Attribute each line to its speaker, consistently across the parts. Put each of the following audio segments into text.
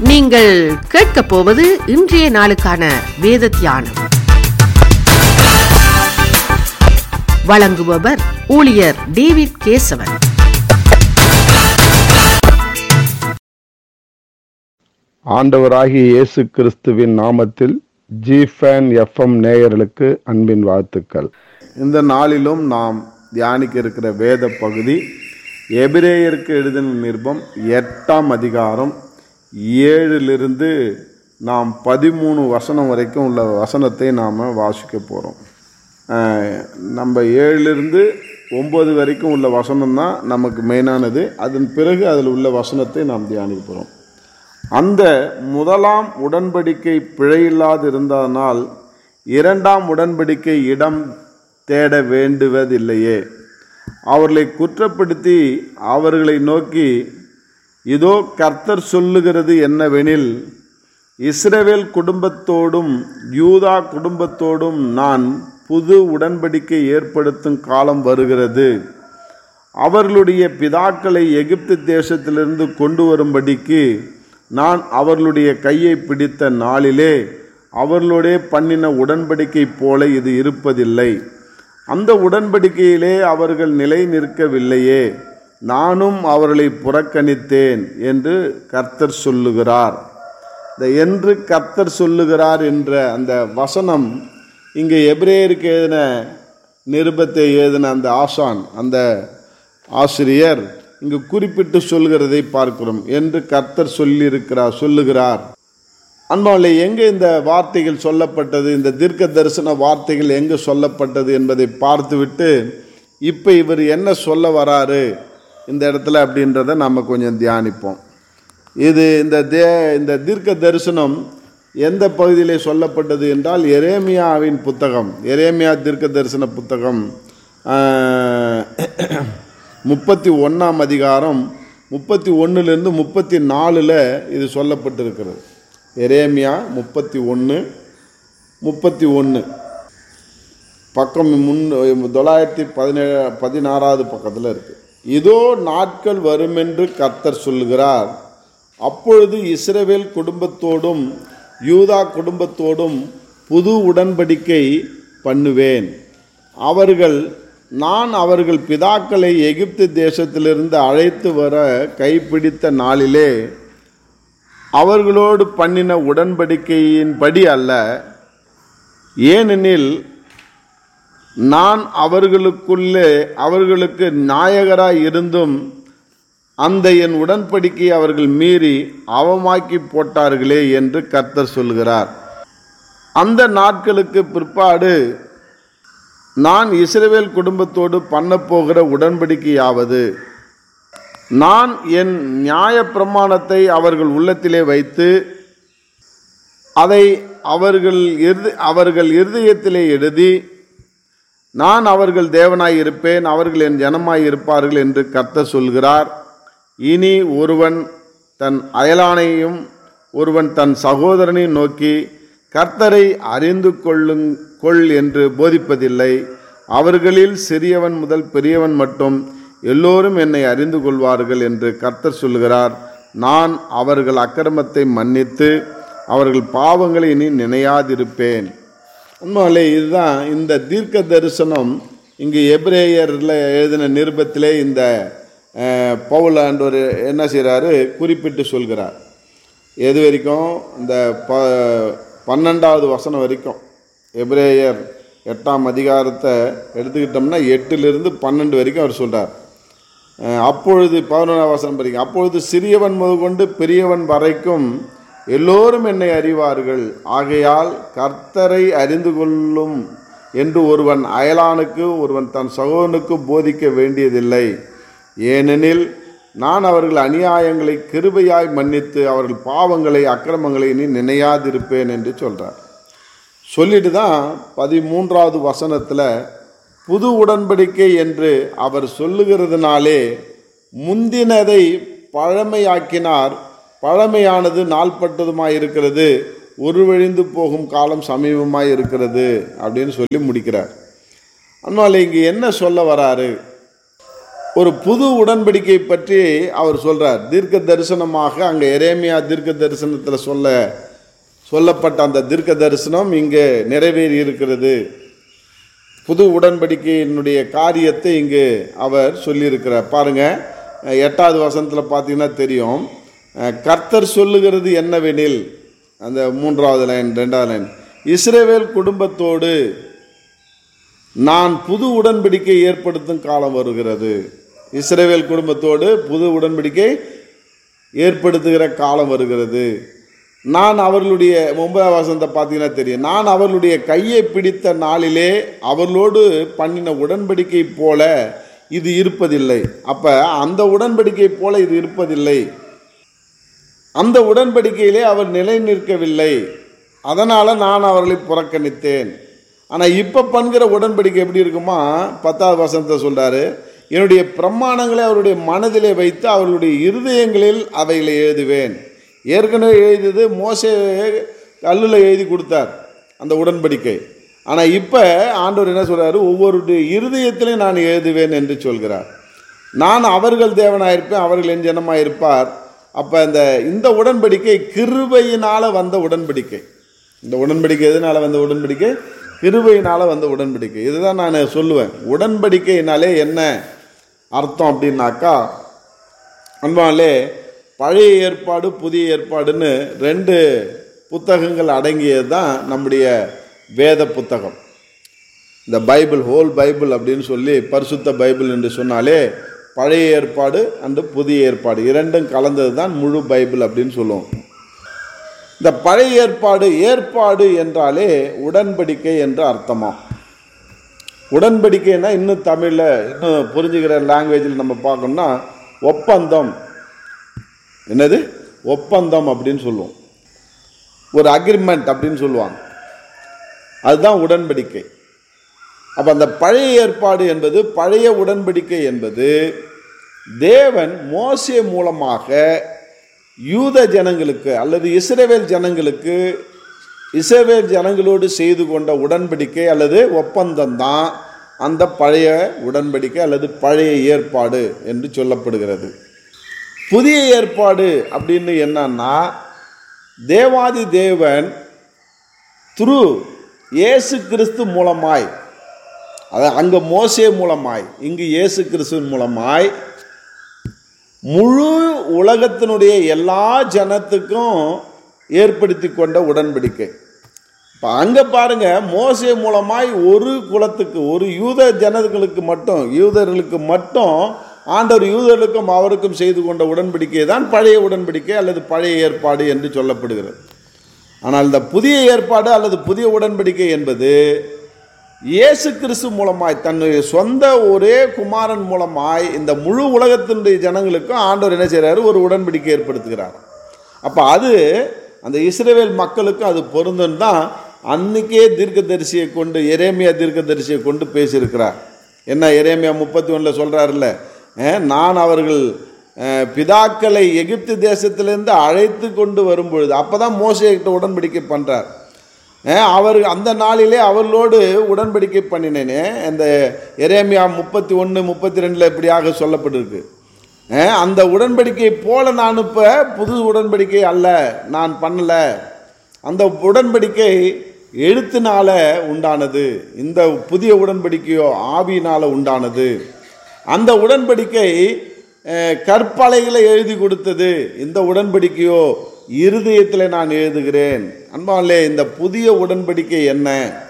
Speaker 1: நீங்கள் கேட்கப் போவது இன்றைய நாளுக்கான வேத தியானம் வழங்குபவர் ஊழியர் டேவிட் கேசவன்
Speaker 2: ஆண்டவராகிய இயேசு கிறிஸ்துவின் நாமத்தில் ஜிஃபேன் எஃப்எம் நேயர்களுக்கு அன்பின் வாழ்த்துக்கள் இந்த நாளிலும் நாம் தியானிக்க இருக்கிற வேத பகுதி எபிரேயருக்கு எழுதின நிருபம் எட்டாம் அதிகாரம் ஏழிலிருந்து நாம் பதிமூணு வசனம் வரைக்கும் உள்ள வசனத்தை நாம் வாசிக்க போகிறோம் நம்ம ஏழிலிருந்து ஒம்பது வரைக்கும் உள்ள வசனம் தான் நமக்கு மெயினானது அதன் பிறகு அதில் உள்ள வசனத்தை நாம் தியானிக்க போகிறோம் அந்த முதலாம் உடன்படிக்கை பிழையில்லாது இருந்ததனால் இரண்டாம் உடன்படிக்கை இடம் தேட வேண்டுவதில்லையே அவர்களை குற்றப்படுத்தி அவர்களை நோக்கி இதோ கர்த்தர் சொல்லுகிறது என்னவெனில் இஸ்ரவேல் குடும்பத்தோடும் யூதா குடும்பத்தோடும் நான் புது உடன்படிக்கை ஏற்படுத்தும் காலம் வருகிறது அவர்களுடைய பிதாக்களை எகிப்து தேசத்திலிருந்து கொண்டு வரும்படிக்கு நான் அவர்களுடைய கையை பிடித்த நாளிலே அவர்களுடைய பண்ணின உடன்படிக்கை போல இது இருப்பதில்லை அந்த உடன்படிக்கையிலே அவர்கள் நிலை நிற்கவில்லையே நானும் அவர்களை புறக்கணித்தேன் என்று கர்த்தர் சொல்லுகிறார் இந்த என்று கர்த்தர் சொல்லுகிறார் என்ற அந்த வசனம் இங்கே எபிரேயருக்கு எழுதின நிருபத்தை எழுதின அந்த ஆசான் அந்த ஆசிரியர் இங்கு குறிப்பிட்டு சொல்கிறதை பார்க்கிறோம் என்று கர்த்தர் சொல்லியிருக்கிறார் சொல்லுகிறார் அன்பாலே எங்கே இந்த வார்த்தைகள் சொல்லப்பட்டது இந்த தீர்க்க தரிசன வார்த்தைகள் எங்கே சொல்லப்பட்டது என்பதை பார்த்துவிட்டு இப்போ இவர் என்ன சொல்ல வராரு இந்த இடத்துல அப்படின்றத நம்ம கொஞ்சம் தியானிப்போம் இது இந்த தே இந்த தீர்க்க தரிசனம் எந்த பகுதியிலே சொல்லப்பட்டது என்றால் எரேமியாவின் புத்தகம் எரேமியா தீர்க்க தரிசன புத்தகம் முப்பத்தி ஒன்றாம் அதிகாரம் முப்பத்தி ஒன்றுலேருந்து முப்பத்தி நாலில் இது சொல்லப்பட்டிருக்கிறது எரேமியா முப்பத்தி ஒன்று முப்பத்தி ஒன்று பக்கம் முன் தொள்ளாயிரத்தி பதினேழு பதினாறாவது பக்கத்தில் இருக்குது இதோ நாட்கள் வருமென்று கர்த்தர் சொல்லுகிறார் அப்பொழுது இஸ்ரவேல் குடும்பத்தோடும் யூதா குடும்பத்தோடும் புது உடன்படிக்கை பண்ணுவேன் அவர்கள் நான் அவர்கள் பிதாக்களை எகிப்து தேசத்திலிருந்து அழைத்து வர கைப்பிடித்த நாளிலே அவர்களோடு பண்ணின உடன்படிக்கையின்படி அல்ல ஏனெனில் நான் அவர்களுக்குள்ளே அவர்களுக்கு நாயகராய் இருந்தும் அந்த என் உடன்படிக்கை அவர்கள் மீறி அவமாக்கி போட்டார்களே என்று கர்த்தர் சொல்கிறார் அந்த நாட்களுக்கு பிற்பாடு நான் இஸ்ரேவேல் குடும்பத்தோடு பண்ணப்போகிற உடன்படிக்கையாவது நான் என் நியாய பிரமாணத்தை அவர்கள் உள்ளத்திலே வைத்து அதை அவர்கள் இறுதி அவர்கள் இருதயத்திலே எழுதி நான் அவர்கள் தேவனாய் இருப்பேன் அவர்கள் என் ஜனமாய் இருப்பார்கள் என்று கர்த்த சொல்கிறார் இனி ஒருவன் தன் அயலானையும் ஒருவன் தன் சகோதரனையும் நோக்கி கர்த்தரை அறிந்து கொள்ளுங் கொள் என்று போதிப்பதில்லை அவர்களில் சிறியவன் முதல் பெரியவன் மட்டும் எல்லோரும் என்னை அறிந்து கொள்வார்கள் என்று கர்த்தர் சொல்கிறார் நான் அவர்கள் அக்கிரமத்தை மன்னித்து அவர்கள் பாவங்களை இனி நினையாதிருப்பேன் உண்மையிலே இதுதான் இந்த தீர்க்க தரிசனம் இங்கு எப்ரேயரில் எழுதின நிருபத்திலே இந்த பவுலாண்டவர் என்ன செய்கிறாரு குறிப்பிட்டு சொல்கிறார் எது வரைக்கும் இந்த ப பன்னெண்டாவது வசனம் வரைக்கும் எப்ரேயர் எட்டாம் அதிகாரத்தை எடுத்துக்கிட்டோம்னா எட்டுலேருந்து பன்னெண்டு வரைக்கும் அவர் சொல்கிறார் அப்பொழுது பதினொன்றாம் வசனம் படிக்க அப்பொழுது சிறியவன் முதற்கொண்டு பெரியவன் வரைக்கும் எல்லோரும் என்னை அறிவார்கள் ஆகையால் கர்த்தரை அறிந்து கொள்ளும் என்று ஒருவன் அயலானுக்கு ஒருவன் தன் சகோதரனுக்கு போதிக்க வேண்டியதில்லை ஏனெனில் நான் அவர்கள் அநியாயங்களை கிருபையாய் மன்னித்து அவர்கள் பாவங்களை அக்கிரமங்களை இனி நினையாதிருப்பேன் என்று சொல்கிறார் சொல்லிட்டு தான் பதிமூன்றாவது வசனத்தில் புது உடன்படிக்கை என்று அவர் சொல்லுகிறதுனாலே முந்தினதை பழமையாக்கினார் பழமையானது நாள்பட்டதுமாய் இருக்கிறது உருவழிந்து போகும் காலம் சமீபமாய் இருக்கிறது அப்படின்னு சொல்லி முடிக்கிறார் அதனால் இங்கே என்ன சொல்ல வராரு ஒரு புது உடன்படிக்கை பற்றி அவர் சொல்றார் தீர்க்க தரிசனமாக அங்கே எரேமியா தீர்க்க தரிசனத்தில் சொல்ல சொல்லப்பட்ட அந்த தீர்க்க தரிசனம் இங்கே நிறைவேறி இருக்கிறது புது உடன்படிக்கையினுடைய காரியத்தை இங்கு அவர் சொல்லியிருக்கிறார் பாருங்க அஹ் எட்டாவது வசனத்தில் பார்த்தீங்கன்னா தெரியும் அஹ் கர்த்தர் சொல்லுகிறது என்னவெனில் அந்த மூன்றாவது லைன் ரெண்டாவது லைன் இஸ்ரேவேல் குடும்பத்தோடு நான் புது உடன்படிக்கை ஏற்படுத்தும் காலம் வருகிறது இஸ்ரேவேல் குடும்பத்தோடு புது உடன்படிக்கை ஏற்படுத்துகிற காலம் வருகிறது நான் அவர்களுடைய ஒன்பதாம் வசனத்தை பார்த்தீங்கன்னா தெரியும் நான் அவர்களுடைய கையை பிடித்த நாளிலே அவர்களோடு பண்ணின உடன்படிக்கை போல இது இருப்பதில்லை அப்போ அந்த உடன்படிக்கை போல இது இருப்பதில்லை அந்த உடன்படிக்கையிலே அவர் நிலை நிற்கவில்லை அதனால் நான் அவர்களை புறக்கணித்தேன் ஆனால் இப்போ பண்ணுகிற உடன்படிக்கை எப்படி இருக்குமா பத்தாவது வசனத்தை சொல்றாரு என்னுடைய பிரமாணங்களை அவருடைய மனதிலே வைத்து அவர்களுடைய இருதயங்களில் அவைகளை எழுதுவேன் ஏற்கனவே எழுதியது மோசே கல்லில் எழுதி கொடுத்தார் அந்த உடன்படிக்கை ஆனால் இப்போ ஆண்டவர் என்ன சொல்றாரு ஒவ்வொருடைய இருதயத்திலையும் நான் எழுதுவேன் என்று சொல்கிறார் நான் அவர்கள் தேவனாயிருப்பேன் அவர்கள் என் ஜனமாக இருப்பார் அப்போ இந்த இந்த உடன்படிக்கை கிருபையினால் வந்த உடன்படிக்கை இந்த உடன்படிக்கை எதனால் வந்த உடன்படிக்கை கிருபையினால் வந்த உடன்படிக்கை இதுதான் நான் சொல்லுவேன் உடன்படிக்கையினாலே என்ன அர்த்தம் அப்படின்னாக்கா அன்பாலே பழைய ஏற்பாடு புதிய ஏற்பாடுன்னு ரெண்டு புத்தகங்கள் அடங்கியது தான் நம்முடைய வேத புத்தகம் இந்த பைபிள் ஹோல் பைபிள் அப்படின்னு சொல்லி பரிசுத்த பைபிள் என்று சொன்னாலே பழைய ஏற்பாடு அண்டு புதிய ஏற்பாடு இரண்டும் கலந்தது தான் முழு பைபிள் அப்படின்னு சொல்லுவோம் இந்த பழைய ஏற்பாடு ஏற்பாடு என்றாலே உடன்படிக்கை என்று அர்த்தமா உடன்படிக்கைன்னா இன்னும் தமிழில் இன்னும் புரிஞ்சுக்கிற லாங்குவேஜில் நம்ம பார்க்கணும்னா ஒப்பந்தம் என்னது ஒப்பந்தம் அப்படின்னு சொல்லுவோம் ஒரு அக்ரிமெண்ட் அப்படின்னு சொல்லுவாங்க அதுதான் உடன்படிக்கை அப்போ அந்த பழைய ஏற்பாடு என்பது பழைய உடன்படிக்கை என்பது தேவன் மோசே மூலமாக யூத ஜனங்களுக்கு அல்லது இஸ்ரவேல் ஜனங்களுக்கு இஸ்ரவேல் ஜனங்களோடு செய்து கொண்ட உடன்படிக்கை அல்லது ஒப்பந்தம் தான் அந்த பழைய உடன்படிக்கை அல்லது பழைய ஏற்பாடு என்று சொல்லப்படுகிறது புதிய ஏற்பாடு அப்படின்னு என்னன்னா தேவாதி தேவன் துரு இயேசு கிறிஸ்து மூலமாய் அது அங்கே மோசே மூலமாய் இங்கு இயேசு கிறிஸ்துவின் மூலமாய் முழு உலகத்தினுடைய எல்லா ஜனத்துக்கும் ஏற்படுத்தி கொண்ட உடன்படிக்கை இப்போ அங்கே பாருங்க மோசே மூலமாய் ஒரு குலத்துக்கு ஒரு யூத ஜனங்களுக்கு மட்டும் யூதர்களுக்கு மட்டும் ஆண்டவர் யூதர்களுக்கும் அவருக்கும் செய்து கொண்ட உடன்படிக்கை தான் பழைய உடன்படிக்கை அல்லது பழைய ஏற்பாடு என்று சொல்லப்படுகிறது ஆனால் இந்த புதிய ஏற்பாடு அல்லது புதிய உடன்படிக்கை என்பது இயேசு கிறிஸ்து மூலமாய் தன்னுடைய சொந்த ஒரே குமாரன் மூலமாய் இந்த முழு உலகத்தினுடைய ஜனங்களுக்கும் ஆண்டவர் என்ன செய்கிறாரு ஒரு உடன்படிக்கை ஏற்படுத்துகிறார் அப்போ அது அந்த இஸ்ரேவேல் மக்களுக்கும் அது பொருந்துன்னு தான் அன்னைக்கே தீர்க்கதரிசியை கொண்டு எரேமியா தீர்க்கதரிசியை கொண்டு பேசியிருக்கிறார் என்ன எரேமியா முப்பத்தி ஒன்றில் சொல்கிறாருல்ல நான் அவர்கள் அஹ், பிதாக்களை எகிப்து தேசத்திலிருந்து அழைத்து கொண்டு வரும்பொழுது அப்போ தான் மோசைகிட்ட உடன்படிக்கை பண்ணுறார் அவர் அந்த நாளிலே அவர்களோடு உடன்படிக்கை பண்ணினேனே அந்த எரேமியா முப்பத்தி ஒன்று முப்பத்தி ரெண்டில் இப்படியாக சொல்லப்பட்டிருக்கு அஹ், அந்த உடன்படிக்கை போல நான் இப்போ புது உடன்படிக்கை அல்ல நான் பண்ணலை அந்த உடன்படிக்கை எழுத்தினால உண்டானது இந்த புதிய உடன்படிக்கையோ ஆவியினால உண்டானது அந்த உடன்படிக்கை அஹ், கற்பலைகளை எழுதி கொடுத்தது இந்த உடன்படிக்கையோ இருதயத்தில் நான் எழுதுகிறேன் அன்பாலே இந்த புதிய உடன்படிக்கை என்ன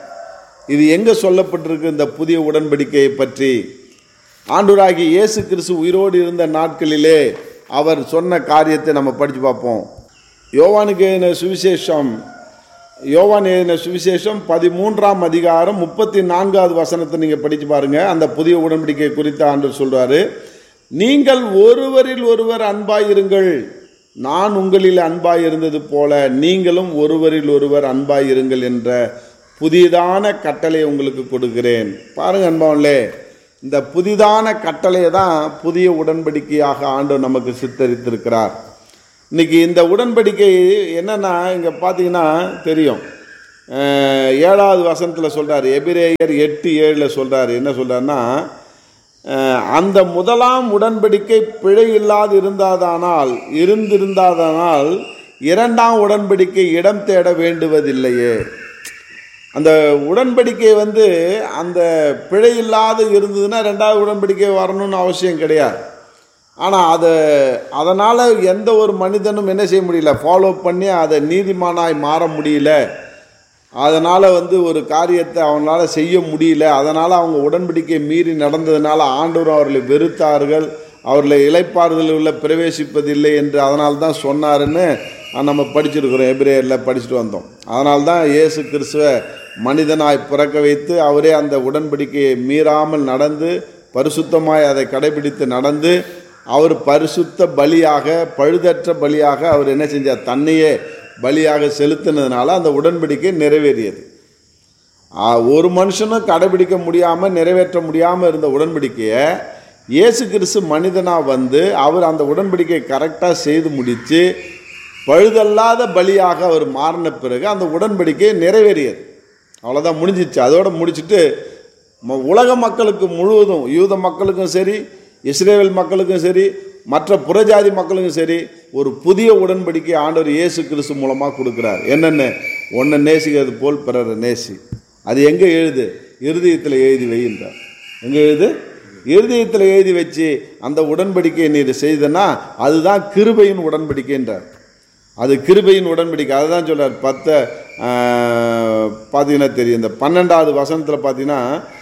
Speaker 2: இது எங்கே சொல்லப்பட்டிருக்கு இந்த புதிய உடன்படிக்கையை பற்றி ஆண்டவராகிய இயேசு கிறிஸ்து உயிரோடு இருந்த நாட்களிலே அவர் சொன்ன காரியத்தை நம்ம படித்து பார்ப்போம் யோவானுக்கு எழுதின சுவிசேஷம் யோவான் எழுதின சுவிசேஷம் பதிமூன்றாம் அதிகாரம் முப்பத்தி நான்காவது வசனத்தை நீங்கள் படித்து பாருங்க அந்த புதிய உடன்படிக்கை குறித்து ஆண்டவர் சொல்றாரு நீங்கள் ஒருவரில் ஒருவர் அன்பாயிருங்கள் நான் உங்களில் அன்பாய் இருந்தது போல நீங்களும் ஒருவரில் ஒருவர் அன்பாய் இருங்கள் என்ற புதிதான கட்டளை உங்களுக்கு கொடுக்கிறேன் பாருங்க அன்பாவன்லே இந்த புதிதான கட்டளையை தான் புதிய உடன்படிக்கையாக ஆண்டவர் நமக்கு சித்தரித்திருக்கிறார் இன்னைக்கு இந்த உடன்படிக்கை என்னன்னா இங்கே பார்த்தீங்கன்னா தெரியும் அஹ், ஏழாவது வசனத்தில் சொல்றாரு எபிரேயர் எட்டு ஏழில் சொல்றாரு என்ன சொல்றாருன்னா அஹ், அந்த முதலாம் உடன்படிக்கை பிழை இல்லாது இருந்தாதானால் இருந்திருந்தாதானால் இரண்டாம் உடன்படிக்கை இடம் தேட வேண்டுவதில்லையே அந்த உடன்படிக்கை வந்து அந்த பிழை இல்லாத இருந்ததுன்னா ரெண்டாவது உடன்படிக்கை வரணும்னு அவசியம் கிடையாது ஆனால் அதை அதனால் எந்த ஒரு மனிதனும் என்ன செய்ய முடியல ஃபாலோ பண்ணி அதை நீதிமானாய் மாற முடியல அதனால் வந்து ஒரு காரியத்தை அவங்களால செய்ய முடியல அதனால் அவங்க உடன்படிக்கை மீறி நடந்ததுனால ஆண்டவர் அவர்களை வெறுத்தார்கள் அவர்களை இலைப்பாறுதல் உள்ள பிரவேசிப்பதில்லை என்று அதனால தான் சொன்னாருன்னு நம்ம படிச்சிருக்கிறோம் எபிரேயரில் படிச்சுட்டு வந்தோம் அதனால தான் இயேசு கிறிஸ்துவ மனிதனாய் பிறக்க வைத்து அவரே அந்த உடன்படிக்கையை மீறாமல் நடந்து பரிசுத்தமாய் அதை கடைபிடித்து நடந்து அவர் பரிசுத்த பலியாக பழுதற்ற பலியாக அவர் என்ன செஞ்சார் தன்னையே பலியாக செலுத்தினதுனால அந்த உடன்படிக்கை நிறைவேறியது ஆ, ஒரு மனுஷனும் கடைபிடிக்க முடியாமல் நிறைவேற்ற முடியாமல் இருந்த உடன்படிக்கையை இயேசு கிறிஸ்து மனிதனாக வந்து அவர் அந்த உடன்படிக்கையை கரெக்டாக செய்து முடித்து பழுதல்லாத பலியாக அவர் மாறின பிறகு அந்த உடன்படிக்கை நிறைவேறியது அவ்வளோதான் முடிஞ்சிச்சு அதோட முடிச்சிட்டு ம- உலக மக்களுக்கு முழுவதும் யூத மக்களுக்கும் சரி இஸ்ரேல் மக்களுக்கும் சரி மற்ற புறஜாதி மக்களுக்கும் சரி ஒரு புதிய உடன்படிக்கை ஆண்டவர் இயேசு கிறிஸ்து மூலமாக கொடுக்குறார் என்னென்ன ஒன்றை நேசிக்கிறது போல் பிறரை நேசி அது எங்கே எழுது இருதயத்தில் எழுதி வைன்றார் எங்கே எழுது இருதயத்தில் எழுதி வச்சு அந்த உடன்படிக்கையை நீர் செய்தனா அதுதான் கிருபையின் உடன்படிக்கைன்றார் அது கிருபையின் உடன்படிக்கை அதை தான் சொல்றார் பத்த பார்த்தீங்கன்னா தெரியும் இந்த பன்னெண்டாவது வசனத்தில் பார்த்தீங்கன்னா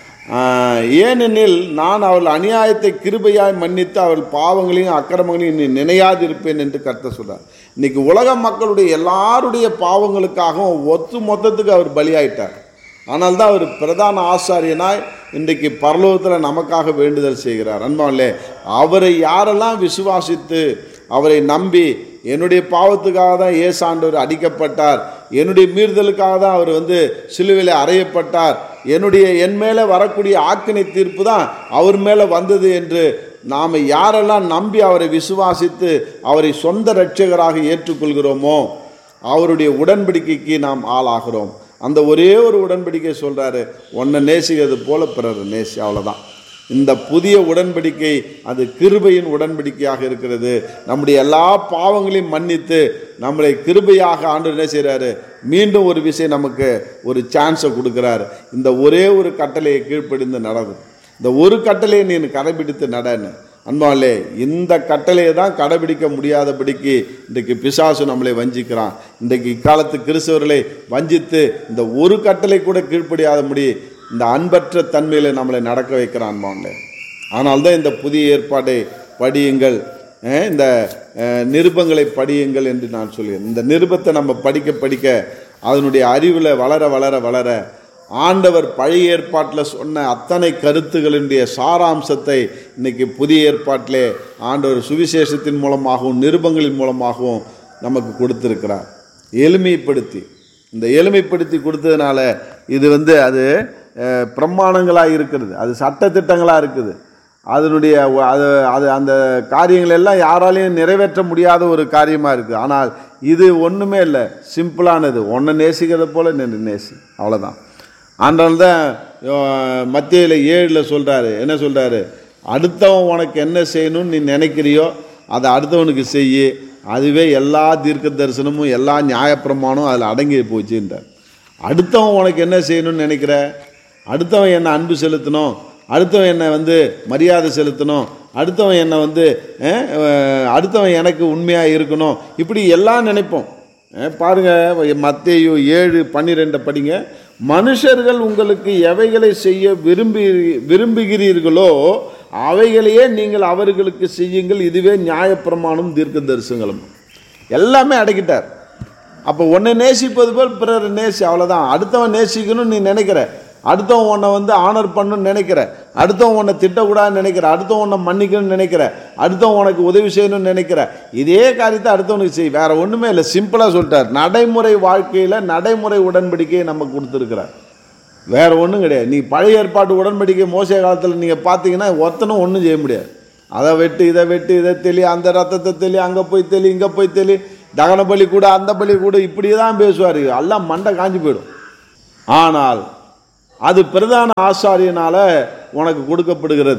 Speaker 2: ஆஹ், ஏனெனில் நான் அவள் அநியாயத்தை கிருபையாய் மன்னித்து அவள் பாவங்களையும் அக்கிரமங்களையும் இனி நினையாதிருப்பேன் என்று கர்த்தர் சொல்றார் இன்னைக்கு உலக மக்களுடைய எல்லாருடைய பாவங்களுக்காகவும் ஒத்து மொத்தத்துக்கு அவர் பலியாயிட்டார் ஆனால் தான் அவர் பிரதான ஆசாரியனாய் இன்றைக்கு பரலோகத்தில் நமக்காக வேண்டுதல் செய்கிறார் அன்பாலே அவரை யாரெல்லாம் விசுவாசித்து அவரை நம்பி என்னுடைய பாவத்துக்காக தான் ஏசாண்டவர் அடிக்கப்பட்டார் என்னுடைய மீறுதலுக்காக தான் அவர் வந்து சிலுவையில் அறையப்பட்டார் என்னுடைய என் மேலே வரக்கூடிய ஆக்கினை தீர்ப்பு தான் அவர் மேலே வந்தது என்று நாம் யாரெல்லாம் நம்பி அவரை விசுவாசித்து அவரை சொந்த இரட்சகராக ஏற்றுக்கொள்கிறோமோ அவருடைய உடன்படிக்கைக்கு நாம் ஆளாகிறோம் அந்த ஒரே ஒரு உடன்படிக்கை சொல்கிறாரு ஒன்றை நேசிக்கிறது போல பிறர் நேசி அவ்வளோதான் இந்த புதிய உடன்படிக்கை அது கிருபையின் உடன்படிக்கையாக இருக்கிறது நம்முடைய எல்லா பாவங்களையும் மன்னித்து நம்மளை கிருபையாக ஆண்டு என்ன செய்கிறாரு மீண்டும் ஒரு விஷயம் நமக்கு ஒரு சான்ஸை கொடுக்குறாரு இந்த ஒரே ஒரு கட்டளையை கீழ்ப்படிந்து நடக்கும் இந்த ஒரு கட்டளையை நீ கடைபிடித்து நடன்னு அன்பாலே இந்த கட்டளையை தான் கடைபிடிக்க முடியாதபடிக்கு இன்றைக்கு பிசாசு நம்மளை வஞ்சிக்கிறான் இன்றைக்கு இக்காலத்து கிறிஸ்தவர்களை வஞ்சித்து இந்த ஒரு கட்டளை கூட கீழ்ப்படியாத முடி இந்த அன்பற்ற தன்மையில் நம்மளை நடக்க வைக்கிறான் அன்பாலே ஆனால் தான் இந்த புதிய ஏற்பாடை படியுங்கள் அஹ் இந்த அஹ், நிருபங்களை படியுங்கள் என்று நான் சொல்கிறேன் இந்த நிருபத்தை நம்ம படிக்க படிக்க அதனுடைய அறிவில் வளர வளர வளர ஆண்டவர் பழைய ஏற்பாட்டில் சொன்ன அத்தனை கருத்துகளினுடைய சாராம்சத்தை இன்னைக்கு புதிய ஏற்பாட்டிலே ஆண்டவர் சுவிசேஷத்தின் மூலமாகவும் நிருபங்களின் மூலமாகவும் நமக்கு கொடுத்திருக்கிறார் எளிமைப்படுத்தி இந்த எளிமைப்படுத்தி கொடுத்ததுனால இது வந்து அது அஹ், பிரமாணங்களாக இருக்கிறது அது சட்டத்திட்டங்களாக இருக்குது அதனுடைய வ- அது அது அந்த காரியங்கள் எல்லாம் யாராலையும் நிறைவேற்ற முடியாத ஒரு காரியமாக இருக்குது ஆனால் இது ஒன்றுமே இல்லை சிம்பிளானது ஒன்றை நேசிக்கிறத போல நின்று நேசி அவ்வளோதான் ஆண்டால் தான் மத்தியில் ஏழில் சொல்கிறாரு என்ன சொல்கிறாரு அடுத்தவன் உனக்கு என்ன செய்யணும்னு நீ நினைக்கிறியோ அதை அடுத்தவனுக்கு செய்யி அதுவே எல்லா தீர்க்க தரிசனமும் எல்லா நியாயப்பிரமாணமும் அதில் அடங்கி போச்சுன்றார் அடுத்தவன் உனக்கு என்ன செய்யணும்னு நினைக்கிற அடுத்தவன் என்னை அன்பு செலுத்தணும் அடுத்தவன் என்னை வந்து மரியாதை செலுத்தணும் அடுத்தவன் என்னை வந்து அஹ், அஹ், அடுத்தவன் எனக்கு உண்மையாக இருக்கணும் இப்படி எல்லாம் நினைப்போம் அஹ், பாருங்க மத்தேயு ஏழு பன்னிரெண்டை படிங்க மனுஷர்கள் உங்களுக்கு எவைகளை செய்ய விரும்பி விரும்புகிறீர்களோ அவைகளையே நீங்கள் அவர்களுக்கு செய்யுங்கள் இதுவே நியாயப்பிரமாணம் தீர்க்க தரிசனங்களும் எல்லாமே அடக்கிட்டார் அப்போ ஒன்றை நேசிப்பது போல் பிறர் நேசி அவ்வளோதான் அடுத்தவன் நேசிக்கணும்னு நீ நினைக்கிற அடுத்தவன் உன்னை வந்து ஆனர் பண்ணணும்னு நினைக்கிற அடுத்தவன் உன்னை திட்டக்கூடாதுன்னு நினைக்கிற அடுத்தவன் உன்னை மன்னிக்கணும்னு நினைக்கிற அடுத்தவன் உனக்கு உதவி செய்யணும்னு நினைக்கிற இதே காரியத்தை அடுத்தவனுக்கு செய் வேற ஒன்றுமே இல்லை சிம்பிளாக சொல்லிட்டார் நடைமுறை வாழ்க்கையில் நடைமுறை உடன்படிக்கையை நமக்கு கொடுத்துருக்கிறார் வேற ஒன்றும் கிடையாது நீ பழைய ஏற்பாட்டு உடன்படிக்கை மோச காலத்தில் நீங்கள் பார்த்தீங்கன்னா ஒருத்தனும் ஒன்றும் செய்ய முடியாது அதை வெட்டு இதை வெட்டு இதை தெளி அந்த ரத்தத்தை தெளி அங்கே போய் தெளி இங்கே போய் தெளி தகன பலி கூட அந்த பலி கூட இப்படி தான் பேசுவார் எல்லாம் மண்டை காஞ்சி போயிடும் ஆனால் அது பிரதான ஆசாரியனால உனக்கு கொடுக்கப்படுகிறது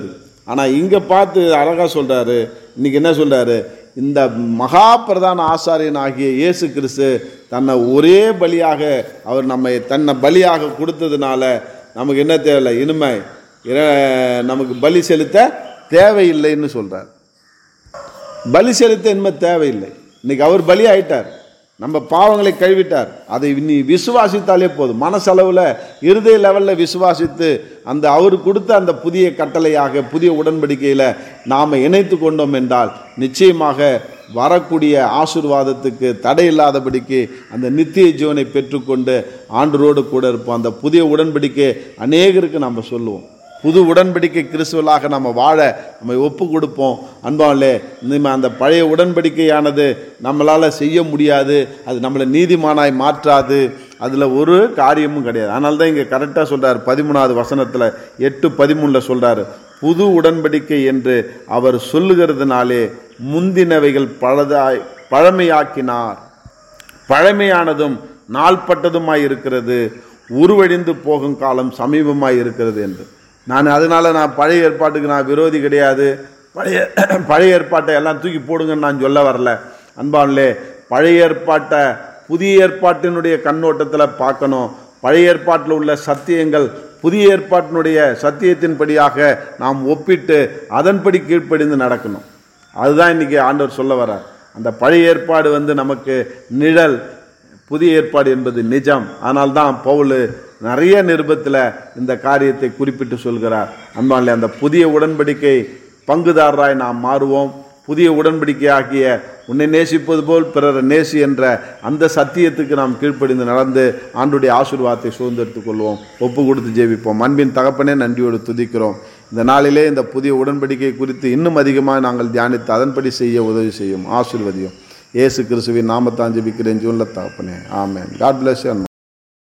Speaker 2: ஆனால் இங்கே பார்த்து அழகாக சொல்கிறாரு இன்னைக்கு என்ன சொல்கிறாரு இந்த மகா பிரதான ஆசாரியன் ஆகிய இயேசு கிறிஸ்து தன்னை ஒரே பலியாக அவர் நம்மை தன்னை பலியாக கொடுத்ததுனால நமக்கு என்ன தேவையில்லை இனிமை இற- நமக்கு பலி செலுத்த தேவையில்லைன்னு சொல்கிறார் பலி செலுத்த இனிமே தேவையில்லை இன்னைக்கு அவர் பலி ஆயிட்டார் நம்ம பாவங்களை கழுவிட்டார் அதை நீ விசுவாசித்தாலே போதும் மனசளவில் இருதய லெவலில் விசுவாசித்து அந்த அவர் கொடுத்த அந்த புதிய கட்டளையாக புதிய உடன்படிக்கையில் நாம் இணைத்து கொண்டோம் என்றால் நிச்சயமாக வரக்கூடிய ஆசீர்வாதத்துக்கு தடை இல்லாதபடிக்கு அந்த நித்திய ஜீவனை பெற்றுக்கொண்டு ஆண்டரோடு கூட இருப்போம் அந்த புதிய உடன்படிக்கை அநேகருக்கு நம்ம சொல்லுவோம் புது உடன்படிக்கை கிறிஸ்துவலாக நம்ம வாழ நம்ம ஒப்பு கொடுப்போம் அன்பாலே இனிமே அந்த பழைய உடன்படிக்கையானது நம்மளால் செய்ய முடியாது அது நம்மளை நீதிமானாய் மாற்றாது அதில் ஒரு காரியமும் கிடையாது அதனால தான் இங்கே கரெக்டாக சொல்கிறார் பதிமூணாவது வசனத்தில் எட்டு பதிமூணில் சொல்கிறாரு புது உடன்படிக்கை என்று அவர் சொல்லுகிறதுனாலே முந்தினவைகள் பழதாய் பழமையாக்கினார் பழமையானதும் நாள்பட்டதுமாய் இருக்கிறது உருவழிந்து போகும் காலம் சமீபமாய் இருக்கிறது என்று நான் அதனால நான் பழைய ஏற்பாட்டுக்கு நான் விரோதி கிடையாது பழைய பழைய ஏற்பாட்டை எல்லாம் தூக்கி போடுங்கன்னு நான் சொல்ல வரல அன்பான்லே பழைய ஏற்பாட்டை புதிய ஏற்பாட்டினுடைய கண்ணோட்டத்தில் பார்க்கணும் பழைய ஏற்பாட்டில் உள்ள சத்தியங்கள் புதிய ஏற்பாட்டினுடைய சத்தியத்தின்படியாக நாம் ஒப்பிட்டு அதன்படி கீழ்ப்படிந்து நடக்கணும் அதுதான் இன்னைக்கு ஆண்டவர் சொல்ல வர்றார் அந்த பழைய ஏற்பாடு வந்து நமக்கு நிழல் புதிய ஏற்பாடு என்பது நிஜம் ஆனால்தான் பவுல் நிறைய நிருபத்தில் இந்த காரியத்தை குறிப்பிட்டு சொல்கிறார் அன்பாலே அந்த புதிய உடன்படிக்கை பங்குதாரராய் நாம் மாறுவோம் புதிய உடன்படிக்கை ஆகிய உன்னை நேசிப்பது போல் பிறரை நேசி என்ற அந்த சத்தியத்துக்கு நாம் கீழ்ப்படிந்து நடந்து ஆண்டுடைய ஆசீர்வாதத்தை சுதந்திரத்துக் கொள்வோம் ஒப்பு கொடுத்து ஜெபிப்போம் அன்பின் தகப்பனே நன்றியோடு துதிக்கிறோம் இந்த நாளிலே இந்த புதிய உடன்படிக்கை குறித்து இன்னும் அதிகமாக நாங்கள் தியானித்து அதன்படி செய்ய உதவி செய்யும் ஆசீர்வதியும் இயேசு கிறிஸ்துவின் நாமத்தான் ஜெபிக்கிறேன் ஜூன்ல தகப்பனே ஆமென் காட் பிளஸ் யூ